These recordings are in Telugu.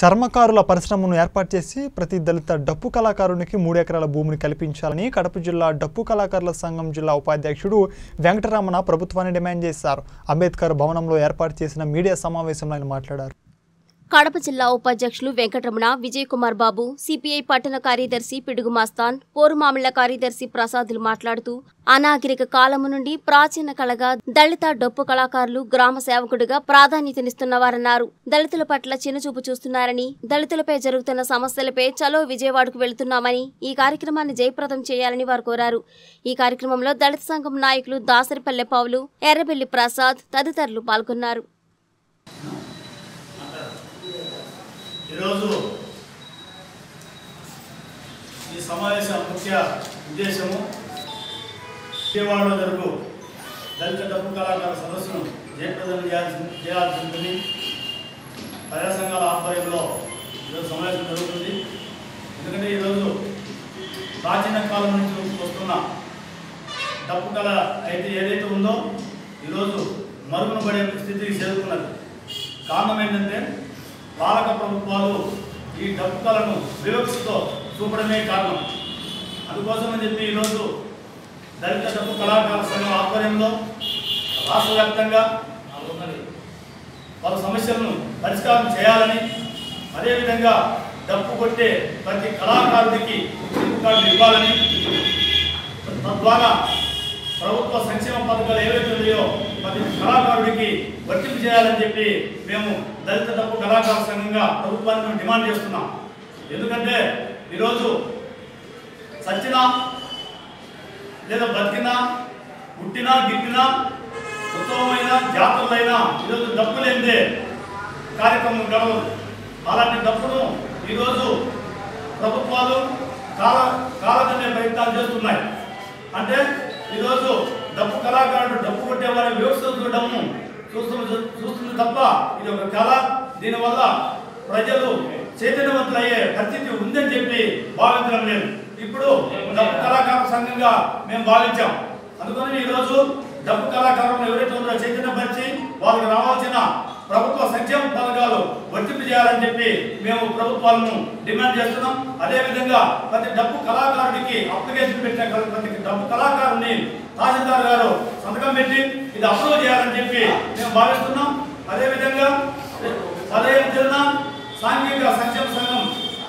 చర్మకారుల పరిశ్రమను ఏర్పాటు చేసి ప్రతి దళిత డప్పు కళాకారునికి మూడు ఎకరాల భూమిని కల్పించాలని కడప జిల్లా డప్పు కళాకారుల సంఘం జిల్లా ఉపాధ్యక్షుడు వెంకటరమణ ప్రభుత్వాన్ని డిమాండ్ చేశారు అంబేద్కర్ భవనంలో ఏర్పాటు చేసిన మీడియా సమావేశంలో ఆయన మాట్లాడారు కడప జిల్లా ఉపాధ్యక్షులు వెంకటరమణ విజయ్ కుమార్ బాబు సిపిఐ పట్టణ కార్యదర్శి పిడుగు మాస్తాన్ పోరుమామిళ్ల కార్యదర్శి ప్రసాదులు మాట్లాడుతూ అనాగరిక కాలము నుండి ప్రాచీన కళగా దళిత డొప్పు కళాకారులు గ్రామ సేవకుడిగా ప్రాధాన్యతనిస్తున్నవారన్నారు దళితుల పట్ల చిన్నచూపు చూస్తున్నారని దళితులపై జరుగుతున్న సమస్యలపై చలో విజయవాడకు వెళుతున్నామని ఈ కార్యక్రమాన్ని జయప్రదం చేయాలని వారు కోరారు ఈ కార్యక్రమంలో దళిత సంఘం నాయకులు దాసరిపల్లె పావులు ఎర్రబెల్లి ప్రసాద్ తదితరులు పాల్గొన్నారు ఈరోజు ఈ సమావేశ ముఖ్య ఉద్దేశము విజయవాడలో జరుగు దళిత డబ్బు కళాకార సదస్సును జయప్రదం చేయాల్సి చేయాల్సి ఉంటుంది ప్రజా సంఘాల ఆధ్వర్యంలో ఈరోజు సమావేశం జరుగుతుంది ఎందుకంటే ఈరోజు ప్రాచీన కాలం నుంచి వస్తున్న డబ్బు కళ అయితే ఏదైతే ఉందో ఈరోజు మరుగున పడే స్థితికి చేరుకున్నది కారణం ఏంటంటే పాలక ప్రభుత్వాలు ఈ డబ్బు కళను వివక్షతో చూపడమే కారణం అందుకోసమని చెప్పి ఈరోజు దళిత డబ్బు కళాకార సంఘం ఆధ్వర్యంలో రాష్ట్ర వ్యాప్తంగా వాళ్ళ సమస్యలను పరిష్కారం చేయాలని అదేవిధంగా డప్పు కొట్టే ప్రతి కళాకారుడికి గుర్తింపు కార్డులు ఇవ్వాలని తద్వారా ప్రభుత్వ సంక్షేమ పథకాలు ఏవైతే ఉన్నాయో ప్రతి కళాకారుడికి వర్తింపు చేయాలని చెప్పి మేము దళిత డప్పు కళాకార సంఘంగా ప్రభుత్వాన్ని మేము డిమాండ్ చేస్తున్నాం ఎందుకంటే ఈరోజు సచ్చినా లేదా బతికినా పుట్టినా గిట్టినా ఉత్సవమైన జాతరలైనా ఈరోజు డప్పు లేనిదే కార్యక్రమం గడవదు అలాంటి డప్పును ఈరోజు ప్రభుత్వాలు కాల కాలదనే ప్రయత్నాలు చేస్తున్నాయి అంటే ఈరోజు డప్పు కళాకారుడు డప్పు కొట్టేవారిని వ్యవస్థ చూడడము చూస్తుంది చూస్తుంది తప్ప ఇది ఒక కళ దీనివల్ల ప్రజలు చైతన్యవంతులయ్యే పరిస్థితి ఉందని చెప్పి భావించడం లేదు ఇప్పుడు డప్పు కళాకార సంఘంగా మేము భావించాం అందుకని ఈరోజు డప్పు కళాకారులు ఎవరైతే ఉన్నారో చైతన్యపరిచి వాళ్ళకి రావాల్సిన ప్రభుత్వ సంక్షేమ పథకాలు వర్తింపు చేయాలని చెప్పి మేము ప్రభుత్వాలను డిమాండ్ చేస్తున్నాం అదేవిధంగా ప్రతి డబ్బు కళాకారుడికి అప్లికేషన్ పెట్టిన కల- ప్రతి డబ్బు కళాకారుని తహసీల్దార్ గారు సంతకం పెట్టి ఇది అప్రూవ్ చేయాలని చెప్పి మేము భావిస్తున్నాం అదేవిధంగా పదహైదు జిల్లా సాంఘిక సంక్షేమ సంఘం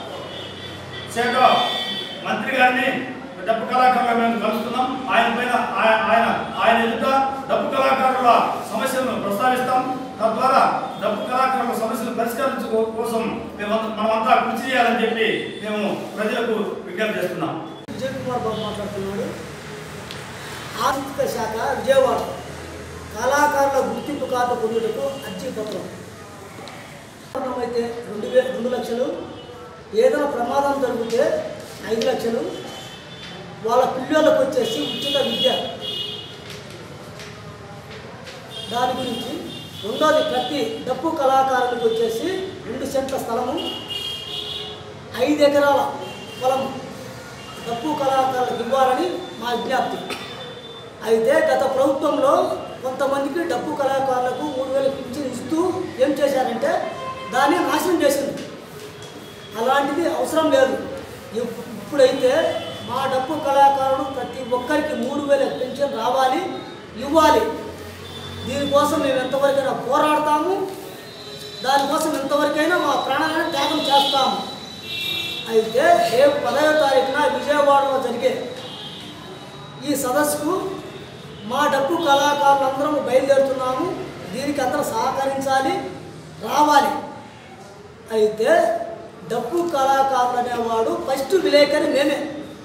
శాఖ మంత్రి గారిని డబ్బు కళాకారుల మేము కలుస్తున్నాం ఆయన పైన ఆయ- ఆయన ఆయన ఎదుట డబ్బు కళాకారుల సమస్యలను ప్రస్తావిస్తాం తద్వారా డబ్బు కళాకారుల సమస్యలు పరిష్కరించు కోసం మేము మనమంతా కృషి చేయాలని చెప్పి మేము ప్రజలకు విజ్ఞప్తి చేస్తున్నాం విజయ్ కుమార్ బాబు మాట్లాడుతున్నాడు ఆర్థిక శాఖ విజయవాడ కళాకారుల గుర్తింపు కార్డు పొందుటకు అర్జీ పత్రం అయితే రెండు వే రెండు లక్షలు ఏదైనా ప్రమాదం జరిగితే ఐదు లక్షలు వాళ్ళ పిల్లలకు వచ్చేసి ఉచిత విద్య దాని గురించి రెండోది ప్రతి డప్పు కళాకారులకు వచ్చేసి రెండు సెంట్ల స్థలము ఐదు ఎకరాల పొలం డప్పు కళాకారులకు ఇవ్వాలని మా విజ్ఞప్తి అయితే గత ప్రభుత్వంలో కొంతమందికి డప్పు కళాకారులకు మూడు వేలు పింఛన్ ఇస్తూ ఏం చేశారంటే దాన్ని నాశనం చేసింది అలాంటిది అవసరం లేదు ఇప్- ఇప్పుడైతే మా డప్పు కళాకారుడు ప్రతి ఒక్కరికి మూడు వేల పెన్షన్ రావాలి ఇవ్వాలి దీనికోసం మేము ఎంతవరకైనా పోరాడతాము దానికోసం ఎంతవరకైనా మా ప్రాణాలను త్యాగం చేస్తాము అయితే రేపు పదవ తారీఖున విజయవాడలో జరిగే ఈ సదస్సుకు మా డప్పు కళాకారులందరం బయలుదేరుతున్నాము దీనికి అందరూ సహకరించాలి రావాలి అయితే డప్పు కళాకారులు అనేవాడు ఫస్ట్ విలేకరి మేమే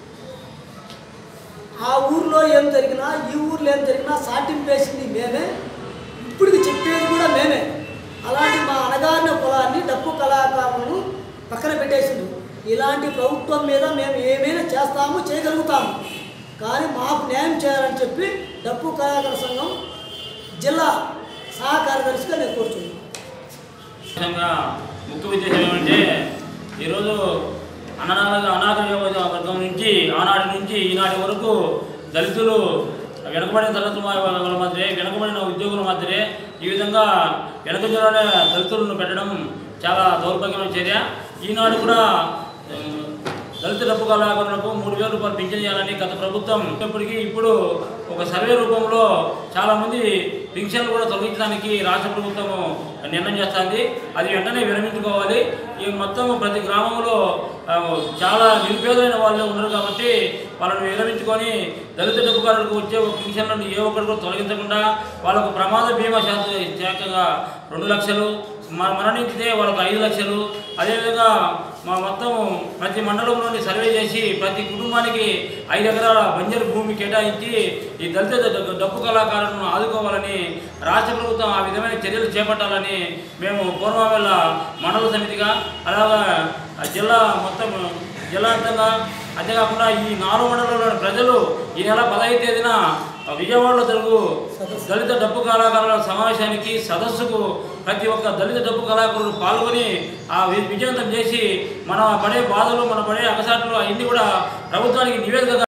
ఆ ఊర్లో ఏం జరిగినా ఈ ఊర్లో ఏం జరిగినా సాటింపేసింది మేమే ఇప్పటికి చెప్పేది కూడా మేమే అలాంటి మా అనగారిన పొలాన్ని డప్పు కళాకారులను పక్కన పెట్టేసిండు ఇలాంటి ప్రభుత్వం మీద మేము ఏమైనా చేస్తాము చేయగలుగుతాము కానీ మాకు న్యాయం చేయాలని చెప్పి డప్పు కళాకార సంఘం జిల్లా సహ కార్యదర్శిగా నేను కోరుతున్నాను ముఖ్యంగా ముఖ్య ఉద్దేశం ఏమంటే ఈరోజు అనాథ అనాథ వర్గం నుంచి ఆనాటి నుంచి ఈనాటి వరకు దళితులు వెనుకబడిన తరగతుల వాళ్ళ మధ్య వెనుకబడిన ఉద్యోగుల మధ్య ఈ విధంగా వెనుకజలోనే దళితులను పెట్టడం చాలా దౌర్భాగ్యమైన చర్య ఈనాడు కూడా ఆ, దళిత డబ్బు కళాకారులకు మూడు వేల రూపాయలు పింఛన్ చేయాలని గత ప్రభుత్వం ఇప్పటికీ ఇప్పుడు ఒక సర్వే రూపంలో చాలామంది పింఛన్లు కూడా తొలగించడానికి రాష్ట్ర ప్రభుత్వం నిర్ణయం చేస్తుంది అది వెంటనే విరమించుకోవాలి ఈ మొత్తం ప్రతి గ్రామంలో ఆ, చాలా నిరుపేదమైన వాళ్ళు ఉన్నారు కాబట్టి వాళ్ళని విరమించుకొని దళిత డబ్బుకారులకు వచ్చే ఒక పింఛన్లను ఏ ఒక్కరు కూడా తొలగించకుండా వాళ్ళకు ప్రమాద బీమా శాఖ శాఖగా రెండు లక్షలు మ- మరణించితే వాళ్ళకు ఐదు లక్షలు అదేవిధంగా మా మొత్తం ప్రతి మండలంలోని సర్వే చేసి ప్రతి కుటుంబానికి ఐదు ఎకరాల బంజరు భూమి కేటాయించి ఈ దళిత డ- డప్పు కళాకారులను ఆదుకోవాలని రాష్ట్ర ప్రభుత్వం ఆ విధమైన చర్యలు చేపట్టాలని మేము పూర్వవేళ మండల సమితిగా అలాగా ఆ జిల్లా మొత్తం జిల్లాంతంగా అంతేకాకుండా ఈ నాలుగు మండలంలోని ప్రజలు ఈ నెల పదహైదు తేదీన విజయవాడలో జరుగు దళిత డప్పు కళాకారుల సమావేశానికి సదస్సుకు ప్రతి ఒక్క దళిత డప్పు కళాకారులు పాల్గొని ఆ వి- విజయవంతం చేసి మన పడే బాధలు మన పడే అగసాట్లు అవన్నీ కూడా ప్రభుత్వానికి నివేదిక